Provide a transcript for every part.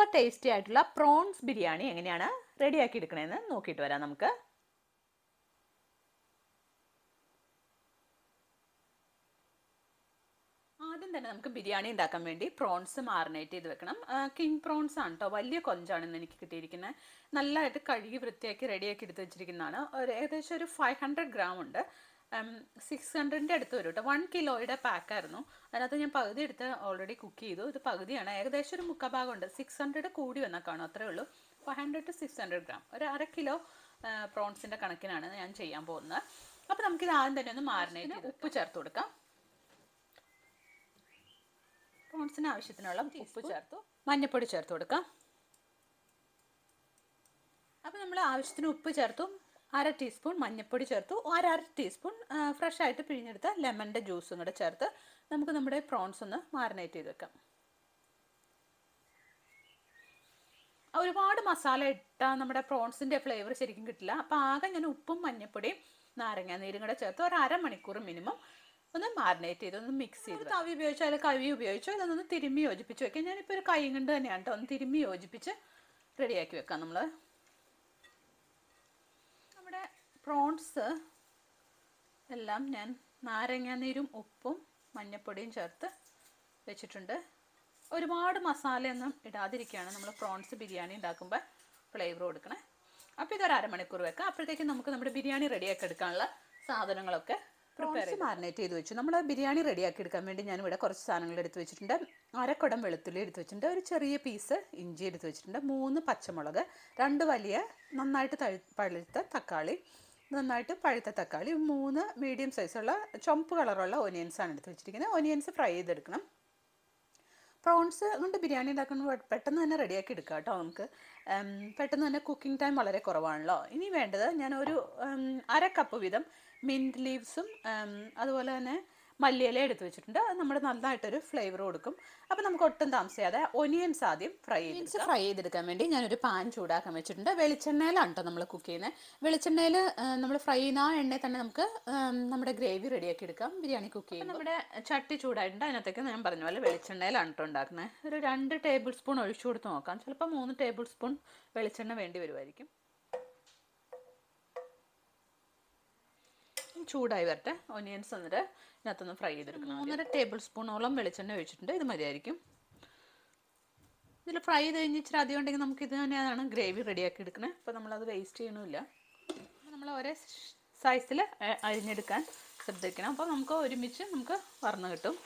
Super tasty ആയിട്ടുള്ള prawns biryani എങ്ങനെയാണ് റെഡിയാക്കി എടുക്കണേന്ന് നോക്കിയിട്ട് വരാം നമുക്ക് ആദ്യം തന്നെ നമുക്ക് ബിരിയാണി ഉണ്ടാക്കാൻ വേണ്ടി പ്രോൺസ് മാറിനേറ്റ് ചെയ്ത് വെക്കണം കിങ് പ്രോൺസ് ആണ് കേട്ടോ വലിയ കൊഞ്ചാണ് ഇന്ന് എനിക്ക് കിട്ടിയിരിക്കുന്നത് നല്ലതായിട്ട് കഴുകി വൃത്തിയാക്കി റെഡിയാക്കി എടുത്ത് വെച്ചിരിക്കുന്നതാണ് ഒരു ഏകദേശം ഒരു ഫൈവ് ഹൺഡ്രഡ് ഗ്രാം ഉണ്ട് സിക്സ് ഹൺഡ്രഡിൻ്റെ അടുത്ത് വരും കേട്ടോ വൺ കിലോയുടെ പാക്കായിരുന്നു അതിനകത്ത് ഞാൻ പകുതി എടുത്ത് ഓൾറെഡി കുക്ക് ചെയ്തു ഇത് പകുതിയാണ് ഏകദേശം ഒരു മുക്കാൽ ഭാഗമുണ്ട് സിക്സ് ഹൺഡ്രഡ് കൂടി വന്നാൽ കാണും അത്രേ ഉള്ളൂ five hundred to six hundred gram ഒരു അര കിലോ പ്രോൺസിൻ്റെ കണക്കിനാണ് ഞാൻ ചെയ്യാൻ പോകുന്നത് അപ്പോൾ നമുക്കിത് ആദ്യം തന്നെ ഒന്ന് മാറിനേറ്റ് ഉപ്പ് ചേർത്ത് കൊടുക്കാം പ്രോൺസിന് ആവശ്യത്തിനുള്ള ഉപ്പ് ചേർത്തു മഞ്ഞൾപ്പൊടി ചേർത്ത് കൊടുക്കാം അപ്പോൾ നമ്മൾ ആവശ്യത്തിന് ഉപ്പ് ചേർത്തു അര ടീസ്പൂൺ മഞ്ഞൾപ്പൊടി ചേർത്തു ഒരു അര ടീസ്പൂൺ ഫ്രഷ് ആയിട്ട് പിഴിഞ്ഞെടുത്ത ലെമണിൻ്റെ ജ്യൂസും കൂടെ ചേർത്ത് നമുക്ക് നമ്മുടെ പ്രോൺസ് ഒന്ന് മാറിനേറ്റ് ചെയ്ത് വെക്കാം ഒരുപാട് മസാല ഇട്ടാൽ നമ്മുടെ പ്രോൺസിൻ്റെ ഫ്ലേവർ ശരിക്കും കിട്ടില്ല അപ്പോൾ ആകെ ഞാൻ ഉപ്പും മഞ്ഞൾപ്പൊടിയും നാരങ്ങ നീരും കൂടെ ചേർത്ത് ഒരു അരമണിക്കൂർ മിനിമം ഒന്ന് മാറിനേറ്റ് ചെയ്ത് ഒന്ന് മിക്സ് ചെയ്ത് തവി ഉപയോഗിച്ചോ അല്ലെങ്കിൽ കവി ഉപയോഗിച്ചോ ഇതൊന്ന് തിരുമ്മി യോജിപ്പിച്ച് വെക്കാം ഞാനിപ്പോൾ ഒരു കൈ കൊണ്ട് തന്നെയാണ് കേട്ടോ ഒന്ന് തിരുമ്മി യോജിപ്പിച്ച് റെഡിയാക്കി വെക്കാം നമ്മൾ നമ്മുടെ പ്രോൺസ് എല്ലാം ഞാൻ നാരങ്ങ നീരും ഉപ്പും മഞ്ഞൾപ്പൊടിയും ചേർത്ത് വെച്ചിട്ടുണ്ട് ഒരുപാട് മസാലയൊന്നും ഇടാതിരിക്കുകയാണ് നമ്മൾ പ്രോൺസ് ബിരിയാണി ഉണ്ടാക്കുമ്പോൾ ഫ്ലേവർ കൊടുക്കണേ അപ്പോൾ ഇതൊരു അരമണിക്കൂർ വെക്കാം അപ്പോഴത്തേക്കും നമുക്ക് നമ്മുടെ ബിരിയാണി റെഡിയാക്കി എടുക്കാനുള്ള സാധനങ്ങളൊക്കെ പ്രിപ്പയർ മാറിനേറ്റ് ചെയ്ത് വെച്ചു നമ്മൾ ബിരിയാണി റെഡിയാക്കി എടുക്കാൻ വേണ്ടി ഞാൻ ഇവിടെ കുറച്ച് സാധനങ്ങൾ എടുത്ത് വെച്ചിട്ടുണ്ട് അരക്കുടം വെളുത്തുള്ളി എടുത്ത് വെച്ചിട്ടുണ്ട് ഒരു ചെറിയ പീസ് ഇഞ്ചി എടുത്ത് വെച്ചിട്ടുണ്ട് മൂന്ന് പച്ചമുളക് രണ്ട് വലിയ നന്നായിട്ട് തഴു പഴുത്ത തക്കാളി നന്നായിട്ട് പഴുത്ത തക്കാളി മൂന്ന് മീഡിയം സൈസുള്ള ചുമപ്പ് കളറുള്ള ഒനിയൻസ് ആണ് എടുത്ത് വെച്ചിരിക്കുന്നത് ഒനിയൻസ് ഫ്രൈ ചെയ്തെടുക്കണം പ്രോൺസ് കൊണ്ട് ബിരിയാണി ഉണ്ടാക്കുന്ന പെട്ടെന്ന് തന്നെ റെഡിയാക്കി എടുക്കാം കേട്ടോ നമുക്ക് പെട്ടെന്ന് തന്നെ കുക്കിംഗ് ടൈം വളരെ കുറവാണല്ലോ ഇനി വേണ്ടത് ഞാൻ ഒരു അര കപ്പ് വീതം മിൻറ്റ് ലീവ്സും അതുപോലെ തന്നെ മല്ലിയില എടുത്ത് വെച്ചിട്ടുണ്ട് അത് നമ്മുടെ നന്നായിട്ടൊരു ഫ്ലേവർ കൊടുക്കും അപ്പോൾ നമുക്ക് ഒട്ടും താമസിയാതെ ഒനിയൻസ് ആദ്യം ഫ്രൈ ചെയ്ത് ഫ്രൈ ചെയ്തെടുക്കാൻ വേണ്ടി ഞാനൊരു പാൻ ചൂടാക്കാൻ വെച്ചിട്ടുണ്ട് വെളിച്ചെണ്ണയിലാണ് കേട്ടോ നമ്മൾ കുക്ക് ചെയ്യുന്നത് വെളിച്ചെണ്ണയിൽ നമ്മൾ ഫ്രൈ ചെയ്യുന്ന ആ എണ്ണയിൽ തന്നെ നമുക്ക് നമ്മുടെ ഗ്രേവി റെഡിയാക്കി എടുക്കാം ബിരിയാണി കുക്ക് ചെയ്യും നമ്മുടെ ചട്ടി ചൂടായിട്ടുണ്ട് അതിനകത്തേക്ക് ഞാൻ പറഞ്ഞ പോലെ വെളിച്ചെണ്ണയിലാണ് കേട്ടോ ഉണ്ടാക്കുന്നത് ഒരു രണ്ട് ടേബിൾ സ്പൂൺ ഒഴിച്ചു കൊടുത്ത് നോക്കാം ചിലപ്പോൾ മൂന്ന് ടേബിൾ സ്പൂൺ വെളിച്ചെണ്ണ വേണ്ടി വരുമായിരിക്കും ചൂടായി വരട്ടെ ഒനിയൻസ് എന്നിട്ട് ഇതിനകത്തൊന്ന് ഫ്രൈ ചെയ്തെടുക്കണം മൂന്നര ടേബിൾ സ്പൂണോളം വെളിച്ചെണ്ണ ഒഴിച്ചിട്ടുണ്ട് ഇത് മതിയായിരിക്കും ഇതിൽ ഫ്രൈ ചെയ്ത് കഴിഞ്ഞ് ഇച്ചിരി അധികം ഉണ്ടെങ്കിൽ നമുക്ക് ഇത് തന്നെയാണ് ഗ്രേവി റെഡിയാക്കി എടുക്കണേ അപ്പോൾ നമ്മളത് വേസ്റ്റ് ചെയ്യണമില്ല നമ്മൾ ഒരേ സൈസിൽ അരിഞ്ഞെടുക്കാൻ ശ്രദ്ധിക്കണം അപ്പോൾ നമുക്ക് ഒരുമിച്ച് നമുക്ക് വറന്ന് കിട്ടും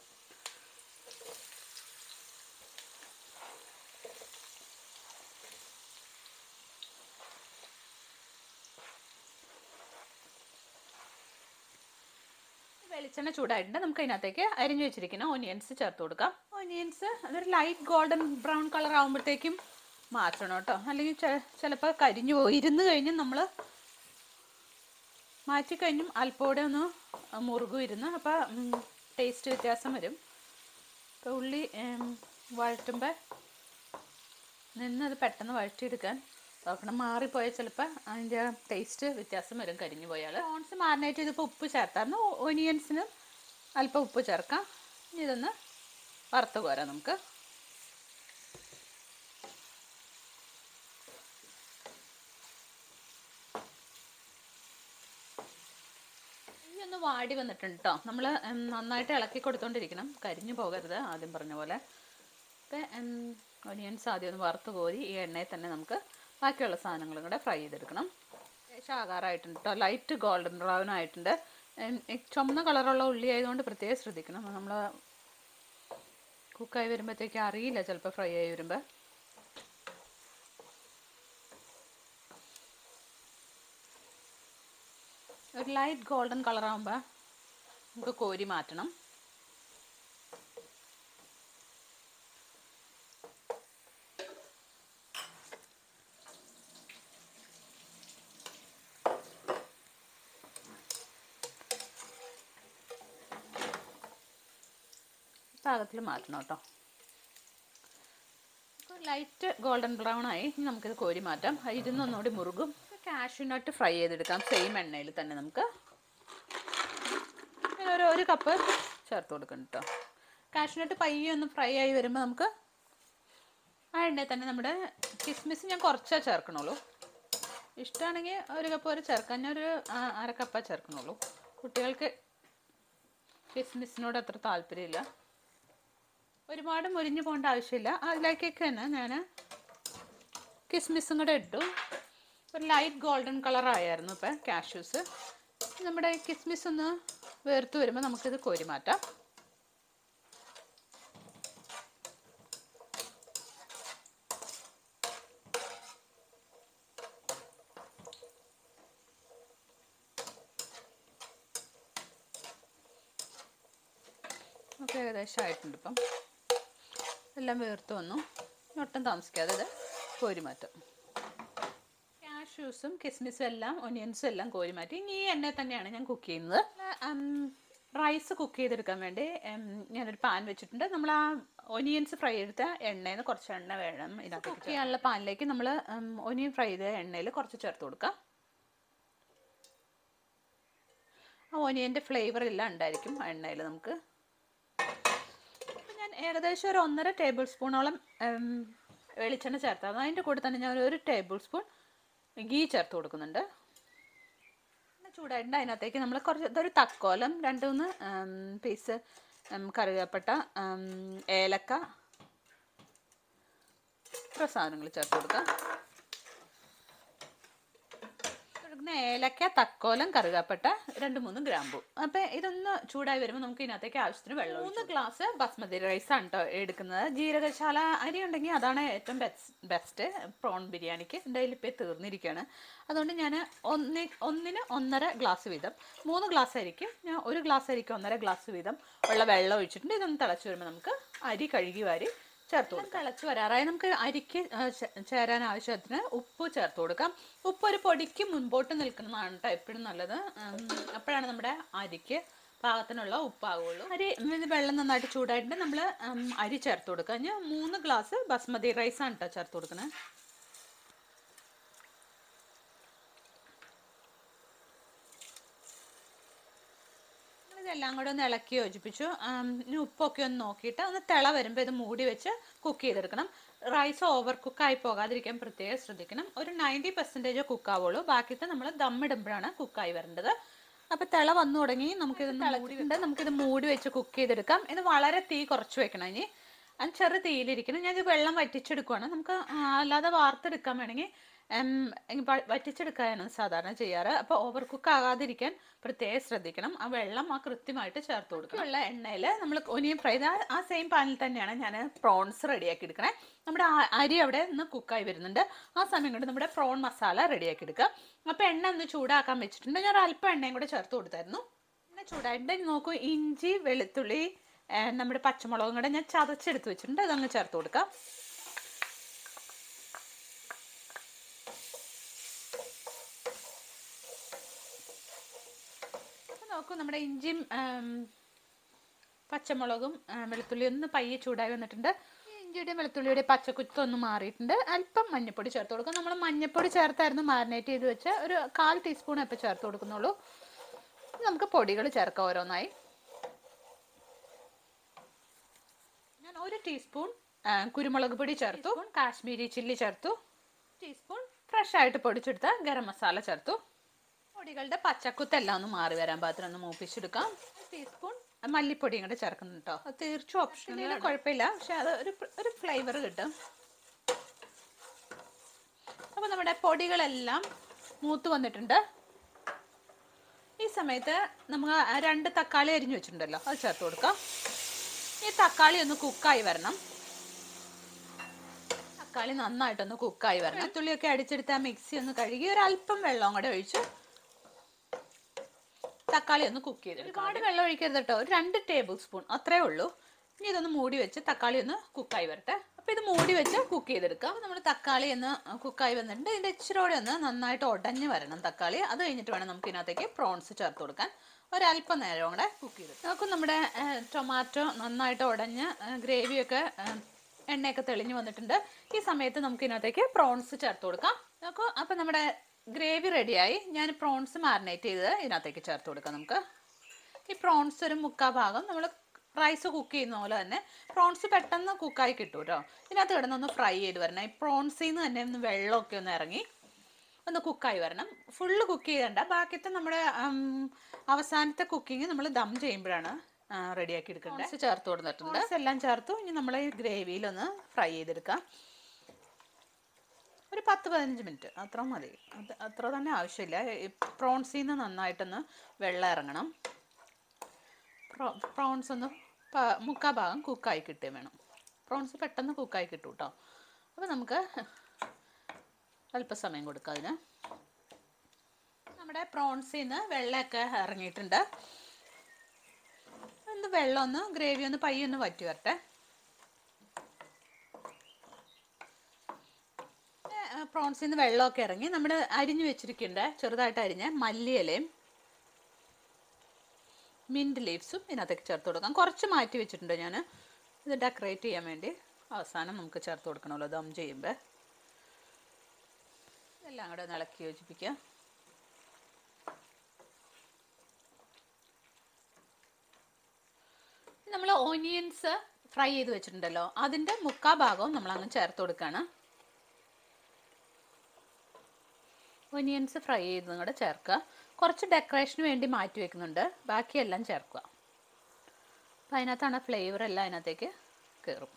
വെളിച്ചെണ്ണ ചൂടായിട്ടുണ്ട് നമുക്ക് അതിനകത്തേക്ക് അരിഞ്ഞു വെച്ചിരിക്കുന്ന ഓനിയൻസ് ചേർത്ത് കൊടുക്കാം ഓനിയൻസ് അതൊരു ലൈറ്റ് ഗോൾഡൻ ബ്രൗൺ കളർ ആകുമ്പോഴത്തേക്കും മാറ്റണം കേട്ടോ അല്ലെങ്കിൽ ചിലപ്പോൾ കരിഞ്ഞു പോകും ഇരുന്ന് കഴിഞ്ഞ് നമ്മൾ മാറ്റിക്കഴിഞ്ഞും അല്പോടെ ഒന്ന് മുറുകും ഇരുന്ന് അപ്പോൾ ടേസ്റ്റ് വ്യത്യാസം വരും ഇപ്പോൾ ഉള്ളി വഴറ്റുമ്പോൾ നിന്നത് പെട്ടെന്ന് വഴറ്റിയെടുക്കാൻ നോക്കണം മാറിപ്പോയാൽ ചിലപ്പോൾ അതിൻ്റെ ടേസ്റ്റ് വ്യത്യാസം വരും കരിഞ്ഞു പോയാൽ പ്രോൺസ് മാറിനേറ്റ് ചെയ്തപ്പോൾ ഉപ്പ് ചേർത്തായിരുന്നു ഒനിയൻസിന് അല്പം ഉപ്പ് ചേർക്കാം ഇനി ഇതൊന്ന് വറുത്ത് കോരാം നമുക്ക് ഇനി ഒന്ന് വാടി വന്നിട്ടുണ്ട് കേട്ടോ നമ്മൾ നന്നായിട്ട് ഇളക്കി കൊടുത്തോണ്ടിരിക്കണം കരിഞ്ഞു പോകരുത് ആദ്യം പറഞ്ഞ പോലെ ഇപ്പം ഒനിയൻസ് ആദ്യം ഒന്ന് വറുത്ത് കോരി ഈ എണ്ണയിൽ തന്നെ നമുക്ക് ബാക്കിയുള്ള സാധനങ്ങളും കൂടെ ഫ്രൈ ചെയ്തെടുക്കണം ഏകദേശം ആകാറായിട്ടുണ്ട് കേട്ടോ ലൈറ്റ് ഗോൾഡൻ ബ്രൗൺ ആയിട്ടുണ്ട് ചുമന്ന കളറുള്ള ഉള്ളി ആയതുകൊണ്ട് പ്രത്യേകം ശ്രദ്ധിക്കണം നമ്മൾ കുക്കായി വരുമ്പോഴത്തേക്ക് അറിയില്ല ചിലപ്പോൾ ഫ്രൈ ആയി വരുമ്പോൾ ഒരു ലൈറ്റ് ഗോൾഡൻ കളറാകുമ്പോൾ നമുക്ക് കോരി മാറ്റണം പാകത്തിൽ മാറ്റണം കേട്ടോ ലൈറ്റ് ഗോൾഡൻ ബ്രൗൺ ആയി ഇനി നമുക്കിത് കോരി മാറ്റാം ഇരുന്നൊന്നുകൂടി മുറുകും കാഷ്യൂ നട്ട് ഫ്രൈ ചെയ്തെടുക്കാം സെയിം എണ്ണയിൽ തന്നെ നമുക്ക് ഒരു ഒരു കപ്പ് ചേർത്ത് കൊടുക്കണം കേട്ടോ കാഷ്യൂ നട്ട് പയ്യെ ഒന്ന് ഫ്രൈ ആയി വരുമ്പോൾ നമുക്ക് ആ എണ്ണയിൽ തന്നെ നമ്മുടെ കിസ്മിസ് ഞാൻ കുറച്ചേ ചേർക്കണുള്ളൂ ഇഷ്ടമാണെങ്കിൽ ഒരു കപ്പ് വരെ ചേർക്കാം ഞാൻ ഒരു ആ, അര കപ്പ ചേർക്കണുള്ളൂ കുട്ടികൾക്ക് കിസ്മിസിനോട് അത്ര താല്പര്യമില്ല ഒരുപാട് മുരിഞ്ഞു പോകേണ്ട ആവശ്യമില്ല അതിലേക്കൊക്കെ തന്നെ ഞാൻ കിസ്മിസും കൂടെ ഇട്ടു ഒരു ലൈറ്റ് ഗോൾഡൻ കളർ ആയിരുന്നു ഇപ്പം കാഷ്യൂസ് നമ്മുടെ കിസ്മിസ് ഒന്ന് വേർത്ത് വരുമ്പോൾ നമുക്കിത് കോരി മാറ്റാം ഒക്കെ ഏകദേശം ആയിട്ടുണ്ട് ഇപ്പം എല്ലാം വേർത്ത് വന്നു ഇനി ഒട്ടും താമസിക്കാതെ ഇത് കോരി മാറ്റാം കാഷ്യൂസും കിസ്മിസും എല്ലാം ഒനിയൻസും എല്ലാം കോരി മാറ്റി ഇനി ഈ എണ്ണയിൽ തന്നെയാണ് ഞാൻ കുക്ക് ചെയ്യുന്നത് റൈസ് കുക്ക് ചെയ്തെടുക്കാൻ വേണ്ടി ഉം, ഞാനൊരു പാൻ വെച്ചിട്ടുണ്ട് നമ്മൾ ആ ഒനിയൻസ് ഫ്രൈ എടുത്ത എണ്ണയിൽ നിന്ന് കുറച്ച് എണ്ണ വേണം ഇതിനകത്ത് കുക്ക് ചെയ്യാനുള്ള പാനിലേക്ക് നമ്മൾ ഒനിയൻ ഫ്രൈ ചെയ്ത എണ്ണയിൽ കുറച്ച് ചേർത്ത് കൊടുക്കാം ആ ഒനിയൻ്റെ ഫ്ലേവർ എല്ലാം ഉണ്ടായിരിക്കും ആ എണ്ണയിൽ നമുക്ക് അപ്പം ഞാൻ ഏകദേശം ഒരു ഒന്നര ടേബിൾ സ്പൂണോളം ഉം, വെളിച്ചെണ്ണ ചേർത്തായിരുന്നു അതിൻ്റെ കൂടെ തന്നെ ഞാൻ ഒരു ടേബിൾ സ്പൂൺ ഗീ ചേർത്ത് കൊടുക്കുന്നുണ്ട് പിന്നെ ചൂടായിട്ടുണ്ട് അതിനകത്തേക്ക് നമ്മൾ കുറച്ച് ഇതൊരു തക്കോലം രണ്ട് മൂന്ന് പീസ് കറിവേപ്പട്ട ഉം, ഏലക്ക ഇത്ര സാധനങ്ങൾ ചേർത്ത് കൊടുക്കാം കൊടുക്കുന്ന ഏലക്ക തക്കോലം കറുകാപ്പട്ട രണ്ട് മൂന്ന് ഗ്രാമ്പു അപ്പം ഇതൊന്ന് ചൂടായി വരുമ്പോൾ നമുക്ക് ഇതിനകത്തേക്ക് ആവശ്യത്തിന് വെള്ളം മൂന്ന് ഗ്ലാസ് ബസ്മതി റൈസ് ആണ് കേട്ടോ എടുക്കുന്നത് ജീരകശാല അരി ഉണ്ടെങ്കിൽ അതാണ് ഏറ്റവും ബെസ്റ്റ് പ്രോൺ ബിരിയാണിക്ക് എൻ്റെ കയ്യിൽ ഇപ്പോൾ തീർന്നിരിക്കുകയാണ് അതുകൊണ്ട് ഞാൻ ഒന്ന് ഒന്നിന് ഒന്നര ഗ്ലാസ് വീതം മൂന്ന് ഗ്ലാസ് അരിക്ക് ഞാൻ ഒരു ഗ്ലാസ് അരിക്ക് ഒന്നര ഗ്ലാസ് വീതം ഉള്ള വെള്ളം ഒഴിച്ചിട്ടുണ്ട് ഇതൊന്ന് തിളച്ച് വരുമ്പോൾ നമുക്ക് അരി കഴുകി വാരി ചേർത്ത് കൊടുക്കാം തിളച്ച് വരാറായി നമുക്ക് അരിക്ക് ആ, ചേ- ചേരാൻ ആവശ്യത്തിന് ഉപ്പ് ചേർത്ത് കൊടുക്കാം ഉപ്പ് ഒരു പൊടിക്ക് മുൻപോട്ട് നിൽക്കുന്നതാണ് കേട്ടോ എപ്പോഴും നല്ലത് ഉം, അപ്പോഴാണ് നമ്മുടെ അരിക്ക് പാകത്തിനുള്ള ഉപ്പാകുള്ളൂ അരി ഉം, ഇത് വെള്ളം നന്നായിട്ട് ചൂടായിട്ട് നമ്മൾ അരി ചേർത്ത് കൊടുക്കുക ഞാൻ മൂന്ന് ഗ്ലാസ് ബസ്മതി റൈസ് ആണ് കേട്ടോ ചേർത്ത് കൊടുക്കുന്നത് ഇതെല്ലാം കൂടെ ഒന്ന് ഇളക്കി യോജിപ്പിച്ചു ആം, ഇനി ഉപ്പൊക്കെ ഒന്ന് നോക്കിയിട്ട് ഒന്ന് തിള വരുമ്പോൾ ഇത് മൂടി വെച്ച് കുക്ക് ചെയ്തെടുക്കണം റൈസ് ഓവർ കുക്കായി പോകാതിരിക്കാൻ പ്രത്യേകം ശ്രദ്ധിക്കണം ഒരു നയൻറ്റി പെർസെൻറ്റേജ് കുക്കാവുള്ളൂ ബാക്കിത്തെ നമ്മൾ ദമ്മിടുമ്പോഴാണ് കുക്കായി വരേണ്ടത് അപ്പോൾ തിള വന്നു തുടങ്ങി നമുക്കിത് തിളച്ചിട്ടുണ്ട് നമുക്കിത് മൂടി വെച്ച് കുക്ക് ചെയ്തെടുക്കാം ഇത് വളരെ തീ കുറച്ച് വെക്കണം ഇനി അത് ചെറു തീയിലിരിക്കണം ഞാനിത് വെള്ളം വറ്റിച്ചെടുക്കുവാണ് നമുക്ക് ആ, അല്ലാതെ വാർത്തെടുക്കാൻ വേണമെങ്കിൽ ഉം, ഇങ്ങ് വ- വറ്റിച്ചെടുക്കാനാണ് സാധാരണ ചെയ്യാറ് അപ്പോൾ ഓവർ കുക്ക് ആകാതിരിക്കാൻ പ്രത്യേകം ശ്രദ്ധിക്കണം ആ വെള്ളം ആ കൃത്യമായിട്ട് ചേർത്ത് കൊടുക്കണം ഉള്ള എണ്ണയിൽ നമ്മൾ ഒനിയൻ ഫ്രൈ ചെയ്ത ആ സെയിം പാനിൽ തന്നെയാണ് ഞാൻ പ്രോൺസ് റെഡിയാക്കി എടുക്കണേ നമ്മുടെ ആ- അരി അവിടെ നിന്ന് കുക്കായി വരുന്നുണ്ട് ആ സമയം കൊണ്ട് നമ്മുടെ പ്രോൺ മസാല റെഡിയാക്കി എടുക്കുക അപ്പോൾ എണ്ണ ഒന്ന് ചൂടാക്കാൻ വെച്ചിട്ടുണ്ട് ഞാൻ അല്പം എണ്ണയും കൂടെ ചേർത്ത് കൊടുത്തായിരുന്നു എണ്ണ ചൂടായിട്ട് നോക്കൂ ഇഞ്ചി വെളുത്തുള്ളി ഏ, നമ്മുടെ പച്ചമുളകും കൂടെ ഞാൻ ചതച്ചെടുത്ത് വെച്ചിട്ടുണ്ട് അതങ്ങ് ചേർത്ത് കൊടുക്കാം അപ്പൊ നോക്കൂ നമ്മുടെ ഇഞ്ചിയും ആം, പച്ചമുളകും ആ, വെളുത്തുള്ളിയും ഒന്ന് പയ്യെ ചൂടായി വന്നിട്ടുണ്ട് ഈ ഇഞ്ചിയുടെയും വെളുത്തുള്ളിയുടെയും പച്ചക്കുത്ത് ഒന്ന് മാറിയിട്ടുണ്ട് അല്പം മഞ്ഞപ്പൊടി ചേർത്ത് കൊടുക്കാം നമ്മൾ മഞ്ഞപ്പൊടി ചേർത്തായിരുന്നു മാരിനേറ്റ് ചെയ്ത് വെച്ച് ഒരു കാൽ ടീസ്പൂൺ ഇപ്പോൾ ചേർത്ത് കൊടുക്കുന്നുള്ളൂ ഇനി നമുക്ക് പൊടികൾ ചേർക്കാം ഓരോന്നായി ഞാൻ ഒരു ടീസ്പൂൺ ആ, കുരുമുളക് പൊടി ചേർത്തു കാശ്മീരി ചില്ലി ചേർത്തു ടീസ്പൂൺ ഫ്രഷ് ആയിട്ട് പൊടിച്ചെടുത്ത ഗരം മസാല ചേർത്തു പൊടികളുടെ പച്ചക്കുത്തെല്ലാം ഒന്ന് മാറി വരാൻ പാത്രം ഒന്ന് മൂപ്പിച്ചെടുക്കാം ഒരു ടീസ്പൂൺ മല്ലിപ്പൊടിയും കൂടെ ചേർക്കുന്നു കേട്ടോ അത് തീർച്ചും ഓപ്ഷനിൽ കുഴപ്പമില്ല പക്ഷെ അത് ഒരു ഒരു ഫ്ലേവർ കിട്ടും അപ്പോൾ നമ്മുടെ പൊടികളെല്ലാം മൂത്ത് വന്നിട്ടുണ്ട് ഈ സമയത്ത് നമുക്ക് ആ രണ്ട് തക്കാളി അരിഞ്ഞു വെച്ചിട്ടുണ്ടല്ലോ അത് ചേർത്ത് കൊടുക്കാം ഈ തക്കാളി ഒന്ന് കുക്കായി വരണം തക്കാളി നന്നായിട്ടൊന്ന് കുക്കായി വരണം വെളുത്തുള്ളിയൊക്കെ അടിച്ചെടുത്ത് ആ മിക്സി ഒന്ന് കഴുകി ഒരു അല്പം വെള്ളം കൂടെ ഒഴിച്ച് തക്കാളി ഒന്ന് കുക്ക് ചെയ്ത് ഒരുപാട് വെള്ളം ഒഴിക്കരുത് കേട്ടോ ഒരു രണ്ട് ടേബിൾ സ്പൂൺ അത്രേ ഉള്ളൂ ഇനി ഇതൊന്ന് മൂടി വെച്ച് തക്കാളി ഒന്ന് കുക്കായി വരട്ടെ അപ്പോൾ ഇത് മൂടി വെച്ച് കുക്ക് ചെയ്തെടുക്കാം നമ്മൾ തക്കാളി ഒന്ന് കുക്കായി വന്നിട്ടുണ്ട് ഇതിൻ്റെ ഇച്ചിരി ഒന്ന് നന്നായിട്ട് ഉടഞ്ഞ് വരണം തക്കാളി അത് കഴിഞ്ഞിട്ട് വേണം നമുക്ക് ഇതിനകത്തേക്ക് പ്രോൺസ് ചേർത്ത് കൊടുക്കാൻ ഒരല്പം നേരം കൂടെ കുക്ക് ചെയ്ത് നോക്കും നമ്മുടെ ടൊമാറ്റോ നന്നായിട്ട് ഉടഞ്ഞ് ഗ്രേവിയൊക്കെ എണ്ണയൊക്കെ തെളിഞ്ഞ് വന്നിട്ടുണ്ട് ഈ സമയത്ത് നമുക്ക് ഇതിനകത്തേക്ക് പ്രോൺസ് ചേർത്ത് കൊടുക്കാം നോക്കൂ അപ്പം നമ്മുടെ ഗ്രേവി റെഡിയായി ഞാൻ പ്രോൺസ് മാരിനേറ്റ് ചെയ്ത് ഇതിനകത്തേക്ക് ചേർത്ത് കൊടുക്കാം നമുക്ക് ഈ പ്രോൺസ് ഒരു മുക്കാ ഭാഗം നമ്മൾ റൈസ് കുക്ക് ചെയ്യുന്ന പോലെ തന്നെ പ്രോൺസ് പെട്ടെന്ന് കുക്കായി കിട്ടും കേട്ടോ ഇതിനകത്ത് കിടന്നൊന്ന് ഫ്രൈ ചെയ്ത് വരണം ഈ പ്രോൺസിൽ നിന്ന് തന്നെ ഒന്ന് വെള്ളമൊക്കെ ഒന്ന് ഇറങ്ങി ഒന്ന് കുക്കായി വരണം ഫുള്ള് കുക്ക് ചെയ്യണ്ട ബാക്കിയത്തെ നമ്മുടെ ഉം, അവസാനത്തെ കുക്കിംഗ് നമ്മൾ ദം ചെയ്യുമ്പോഴാണ് റെഡിയാക്കി എടുക്കേണ്ടത് ചേർത്ത് കൊടുത്തിട്ടുണ്ട് എല്ലാം ചേർത്തു ഇനി നമ്മൾ ഈ ഗ്രേവിയിലൊന്ന് ഫ്രൈ ചെയ്തെടുക്കാം ഒരു പത്ത് പതിനഞ്ച് മിനിറ്റ് അത്ര മതി അത് അത്ര തന്നെ ആവശ്യമില്ല ഈ പ്രോൺസിൽ നിന്ന് നന്നായിട്ടൊന്ന് വെള്ളം ഇറങ്ങണം പ്രോ പ്രോൺസ് ഒന്ന് പ- മുക്കാ ഭാഗം കുക്കായി കിട്ടുകയും വേണം പ്രോൺസ് പെട്ടെന്ന് കുക്കായി കിട്ടും കേട്ടോ അപ്പോൾ നമുക്ക് അല്പസമയം കൊടുക്കാം അതിന് നമ്മുടെ പ്രോൺസിൽ നിന്ന് വെള്ളമൊക്കെ ഇറങ്ങിയിട്ടുണ്ട് ഒന്ന് വെള്ളം ഒന്ന് ഗ്രേവി ഒന്ന് പയ്യെ ഒന്ന് വറ്റി വരട്ടെ പ്രോൺസിൽ നിന്ന് വെള്ളമൊക്കെ ഇറങ്ങി നമ്മൾ അരിഞ്ഞു വെച്ചിരിക്കേണ്ട ചെറുതായിട്ട് അരിഞ്ഞ മല്ലിയിലയും മിൻറ്റ് ലീവ്സും ഇതിനകത്തേക്ക് ചേർത്ത് കൊടുക്കാം കുറച്ച് മാറ്റി വെച്ചിട്ടുണ്ട് ഞാൻ ഇത് ഡെക്കറേറ്റ് ചെയ്യാൻ വേണ്ടി അവസാനം നമുക്ക് ചേർത്ത് കൊടുക്കണമല്ലോ ദം ചെയ്യുമ്പോൾ എല്ലാം കൂടെ ഒന്ന് ഇളക്കി യോജിപ്പിക്കുക നമ്മൾ ഓനിയൻസ് ഫ്രൈ ചെയ്ത് വെച്ചിട്ടുണ്ടല്ലോ അതിൻ്റെ മുക്കാ ഭാഗവും നമ്മൾ അങ്ങ് ചേർത്ത് കൊടുക്കുകയാണ് ഒനിയൻസ് ഫ്രൈ ചെയ്ത് കൂടെ ചേർക്കുക കുറച്ച് ഡെക്കറേഷന് വേണ്ടി മാറ്റി വെക്കുന്നുണ്ട് ബാക്കിയെല്ലാം ചേർക്കുക അപ്പം അതിനകത്താണ് ഫ്ലേവർ എല്ലാം അതിനകത്തേക്ക് കയറും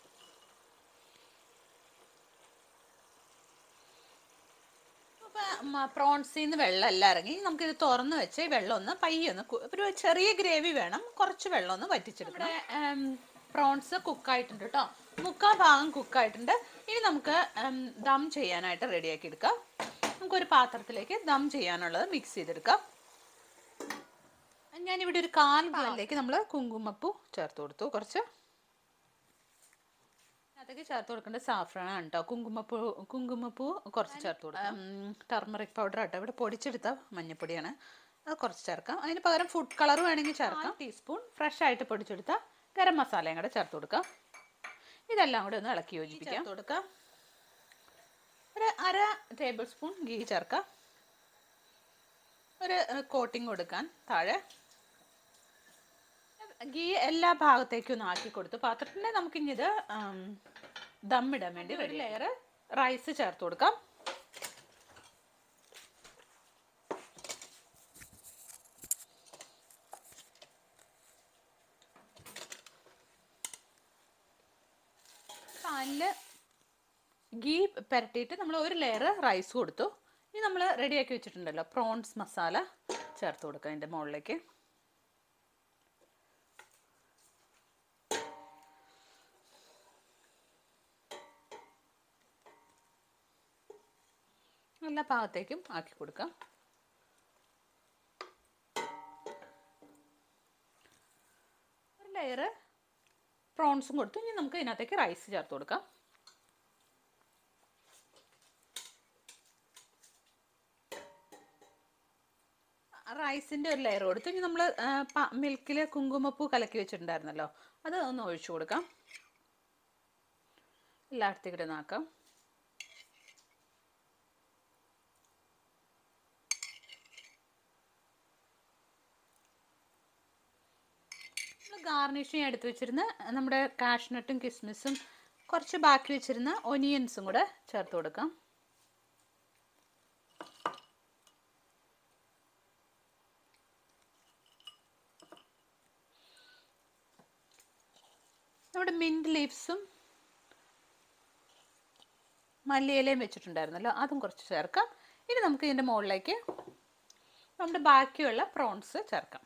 അപ്പം പ്രോൺസിൽ നിന്ന് വെള്ളം എല്ലാം ഇറങ്ങി നമുക്കിത് തുറന്ന് വെച്ച് ഈ വെള്ളം ഒന്ന് പയ്യെ ഒന്ന് കു- ഒരു ചെറിയ ഗ്രേവി വേണം കുറച്ച് വെള്ളം ഒന്ന് വറ്റിച്ചെടുക്കണം പ്രോൺസ് കുക്കായിട്ടുണ്ട് കേട്ടോ മുക്കാൽ ഭാഗം കുക്കായിട്ടുണ്ട് ഇനി നമുക്ക് ഉം, ദം ചെയ്യാനായിട്ട് റെഡിയാക്കി എടുക്കാം നമുക്കൊരു പാത്രത്തിലേക്ക് ദം ചെയ്യാനുള്ളത് മിക്സ് ചെയ്തെടുക്കാം ഞാനിവിടെ ഒരു കാൽ ഭാഗത്തിലേക്ക് നമ്മൾ കുങ്കുമപ്പൂ ചേർത്ത് കൊടുത്തു കുറച്ച് അതൊക്കെ ചേർത്ത് കൊടുക്കേണ്ട സാഫ്രണാണ് കേട്ടോ കുങ്കുമപ്പൂ കുങ്കുമപ്പൂ കുറച്ച് ചേർത്ത് കൊടുക്കാം ടർമറിക് പൗഡർ ആട്ടോ ഇവിടെ പൊടിച്ചെടുത്ത മഞ്ഞപ്പൊടിയാണ് അത് കുറച്ച് ചേർക്കാം അതിന് പകരം ഫുഡ് കളർ വേണമെങ്കിൽ ചേർക്കാം ടീസ്പൂൺ ഫ്രഷ് ആയിട്ട് പൊടിച്ചെടുത്ത ഗരം മസാലയും കൂടെ ചേർത്ത് കൊടുക്കാം ഇതെല്ലാം കൂടെ ഒന്ന് ഇളക്കി യോജിപ്പിക്കാം ചേർത്ത് കൊടുക്കാം ഒരു അര ടേബിൾ സ്പൂൺ ഗീ ചേർക്കാം ഒരു കോട്ടിംഗ് കൊടുക്കാൻ താഴെ ഗീ എല്ലാ ഭാഗത്തേക്കും ഒന്ന് ആക്കി കൊടുത്തു പാത്രത്തിൻ്റെ നമുക്കിനി ഇത് ദമ്മിടാൻ വേണ്ടി ഒരു ലെയർ റൈസ് ചേർത്ത് കൊടുക്കാം പാനിൽ ഗീ പുരട്ടിയിട്ട് നമ്മൾ ഒരു ലെയർ റൈസ് കൊടുത്തു ഇനി നമ്മൾ റെഡിയാക്കി വെച്ചിട്ടുണ്ടല്ലോ പ്രോൺസ് മസാല ചേർത്ത് കൊടുക്കാം അതിൻ്റെ മുകളിലേക്ക് എല്ലാ ഭാഗത്തേക്കും ആക്കി കൊടുക്കാം ഒരു ലെയർ പ്രോൺസും കൊടുത്തു ഇനി നമുക്ക് ഇതിനകത്തേക്ക് റൈസ് ചേർത്ത് കൊടുക്കാം റൈസിൻ്റെ ഒരു ലെയർ കൊടുത്തു ഇനി നമ്മൾ മിൽക്കിൽ കുങ്കുമപ്പൂ കലക്കി വെച്ചിട്ടുണ്ടായിരുന്നല്ലോ അത് ഒന്ന് ഒഴിച്ചു കൊടുക്കാം എല്ലായിടത്തേക്കും കൂടെ നാക്കാം നമ്മൾ ഗാർണിഷിങ് എടുത്ത് വെച്ചിരുന്ന നമ്മുടെ കാഷ്നട്ടും കിസ്മിസും കുറച്ച് ബാക്കി വെച്ചിരുന്ന ഒനിയൻസും കൂടെ ചേർത്ത് കൊടുക്കാം നമ്മുടെ മിൻറ്റ് ലീവ്സും മല്ലിയിലയും വെച്ചിട്ടുണ്ടായിരുന്നല്ലോ അതും കുറച്ച് ചേർക്കാം ഇനി നമുക്ക് ഇതിൻ്റെ മുകളിലേക്ക് നമ്മുടെ ബാക്കിയുള്ള പ്രോൺസ് ചേർക്കാം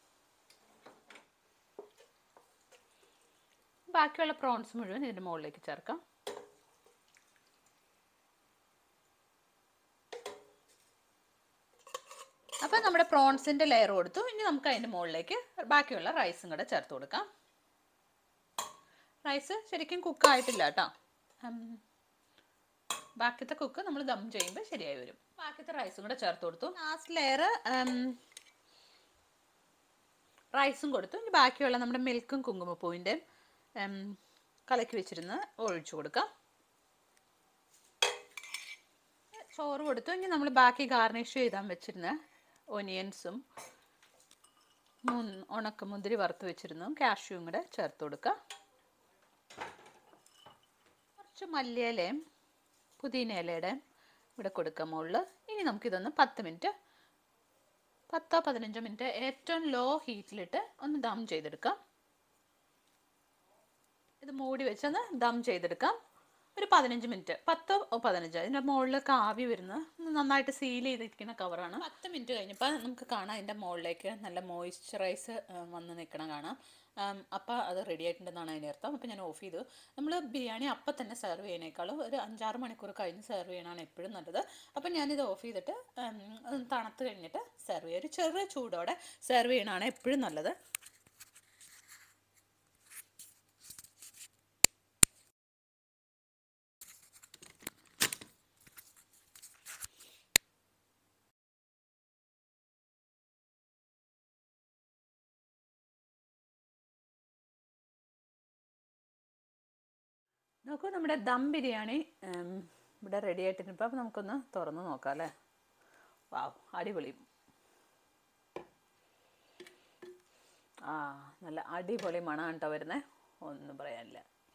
ബാക്കിയുള്ള പ്രോൺസ് മുഴുവൻ ഇതിൻ്റെ മുകളിലേക്ക് ചേർക്കാം അപ്പം നമ്മുടെ പ്രോൺസിൻ്റെ ലെയർ കൊടുത്തു ഇനി നമുക്ക് അതിൻ്റെ മുകളിലേക്ക് ബാക്കിയുള്ള റൈസും കൂടെ ചേർത്ത് കൊടുക്കാം റൈസ് ശരിക്കും കുക്കായിട്ടില്ല കേട്ടോ ബാക്കിത്തെ കുക്ക് നമ്മൾ ദം ചെയ്യുമ്പോൾ ശരിയായി വരും ബാക്കിത്തെ റൈസും കൂടെ ചേർത്ത് കൊടുത്തു ലാസ്റ്റ് ലെയർ റൈസും കൊടുത്തു ഇനി ബാക്കിയുള്ള നമ്മുടെ മിൽക്കും കുങ്കുമപ്പൂവിൻ്റെയും കലക്കി വെച്ചിരുന്ന് ഒഴിച്ചു കൊടുക്കാം ചോറ് കൊടുത്തു ഇനി നമ്മൾ ബാക്കി ഗാർണിഷ് ചെയ്താൽ വെച്ചിരുന്ന ഒനിയൻസും മൂന്ന് ഉണക്കമുന്തിരി വറുത്ത് വെച്ചിരുന്നു കാഷ്യൂവും കൂടെ ചേർത്ത് കൊടുക്കുക കുറച്ച് മല്ലിയിലയും പുതിന ഇലയുടെയും ഇവിടെ കൊടുക്കുക മുകളിൽ ഇനി നമുക്കിതൊന്ന് പത്ത് മിനിറ്റ് പത്തോ പതിനഞ്ചോ മിനിറ്റ് ഏറ്റവും ലോ ഹീറ്റിലിട്ട് ഒന്ന് ദം ചെയ്തെടുക്കാം ഇത് മൂടി വെച്ചൊന്ന് ദം ചെയ്തെടുക്കാം ഒരു പതിനഞ്ച് മിനിറ്റ് പത്തോ പതിനഞ്ചോ ഇതിൻ്റെ മുകളിലൊക്കെ ആവി വരുന്ന നന്നായിട്ട് സീൽ ചെയ്തിരിക്കുന്ന കവറാണ് പത്ത് മിനിറ്റ് കഴിഞ്ഞപ്പോൾ നമുക്ക് കാണാം അതിൻ്റെ മുകളിലേക്ക് നല്ല മോയ്സ്ചറൈസ് വന്ന് നിൽക്കണം കാണാം അപ്പോൾ അത് റെഡി ആയിട്ടുണ്ടെന്നാണ് അതിൻ്റെ അർത്ഥം അപ്പോൾ ഞാൻ ഓഫ് ചെയ്തു നമ്മൾ ബിരിയാണി അപ്പം തന്നെ സെർവ് ചെയ്യുന്നേക്കാളും ഒരു അഞ്ചാറ് മണിക്കൂർ കഴിഞ്ഞ് സെർവ് ചെയ്യണമാണ് എപ്പോഴും നല്ലത് അപ്പോൾ ഞാനിത് ഓഫ് ചെയ്തിട്ട് ഉം, ഒന്ന് തണുത്ത് കഴിഞ്ഞിട്ട് സെർവ് ചെയ്യുക ഒരു ചെറിയ ചൂടോടെ സെർവ് ചെയ്യണതാണ് എപ്പോഴും നല്ലത് നോക്കൂ നമ്മുടെ ദം ബിരിയാണി ഉം, ഇവിടെ റെഡി ആയിട്ടിരിപ്പോൾ അപ്പോൾ നമുക്കൊന്ന് തുറന്ന് നോക്കാം അല്ലേ വാവ് അടിപൊളി ആ നല്ല അടിപൊളി മണമാണ് കേട്ടോ വരുന്നത് ഒന്നും പറയാനില്ല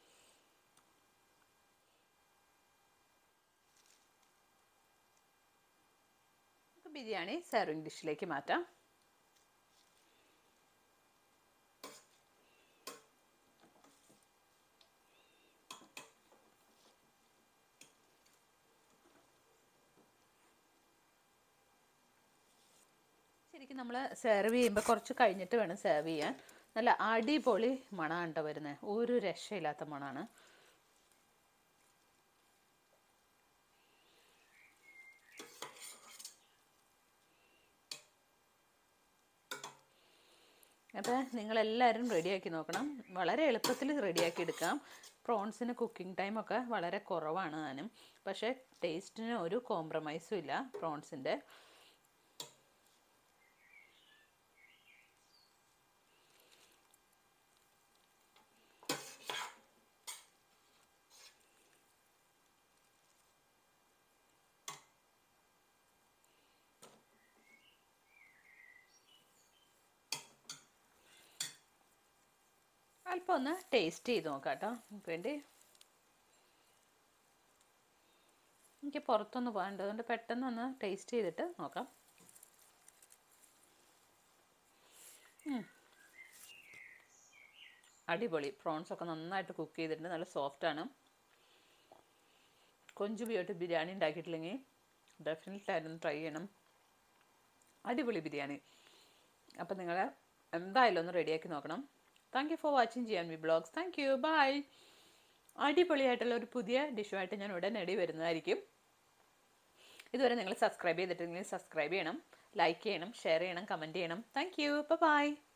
നമുക്ക് ബിരിയാണി സെർവിങ് ഡിഷിലേക്ക് മാറ്റാം ശരിക്കും നമ്മൾ സെർവ് ചെയ്യുമ്പോൾ കുറച്ച് കഴിഞ്ഞിട്ട് വേണം സെർവ് ചെയ്യാൻ നല്ല അടിപൊളി മണമാണ് കേട്ടോ വരുന്നത് ഒരു രക്ഷയില്ലാത്ത മണമാണ് അപ്പോൾ നിങ്ങളെല്ലാവരും റെഡിയാക്കി നോക്കണം വളരെ എളുപ്പത്തിൽ റെഡിയാക്കി എടുക്കാം പ്രോൺസിന് കുക്കിംഗ് ടൈമൊക്കെ വളരെ കുറവാണ് താനും പക്ഷേ ടേസ്റ്റിന് ഒരു കോംപ്രമൈസും ഇല്ല പ്രോൺസിൻ്റെ അല്പം ഒന്ന് ടേസ്റ്റ് ചെയ്ത് നോക്കാം കേട്ടോ നമുക്ക് വേണ്ടി എനിക്ക് പുറത്തൊന്ന് പോകാനുണ്ട് അതുകൊണ്ട് പെട്ടെന്ന് ഒന്ന് ടേസ്റ്റ് ചെയ്തിട്ട് നോക്കാം ഉം. അടിപൊളി പ്രോൺസ് ഒക്കെ നന്നായിട്ട് കുക്ക് ചെയ്തിട്ടുണ്ട് നല്ല സോഫ്റ്റാണ് കൊഞ്ച് ഉപയോഗിച്ച് ബിരിയാണി ഉണ്ടാക്കിയിട്ടില്ലെങ്കിൽ ഡെഫിനറ്റ്ലി ആയിരുന്നു ട്രൈ ചെയ്യണം അടിപൊളി ബിരിയാണി അപ്പം നിങ്ങൾ എന്തായാലും ഒന്ന് റെഡിയാക്കി നോക്കണം താങ്ക് യു ഫോർ വാച്ചിങ് ചെയ്യാൻ V blogs thank you bye അടിപൊളിയായിട്ടുള്ള ഒരു പുതിയ ഡിഷുമായിട്ട് ഞാൻ ഉടനടി വരുന്നതായിരിക്കും ഇതുവരെ നിങ്ങൾ സബ്സ്ക്രൈബ് ചെയ്തിട്ടുണ്ടെങ്കിൽ സബ്സ്ക്രൈബ് ചെയ്യണം ലൈക്ക് ചെയ്യണം ഷെയർ ചെയ്യണം കമൻറ്റ് ചെയ്യണം താങ്ക് യു ബൈ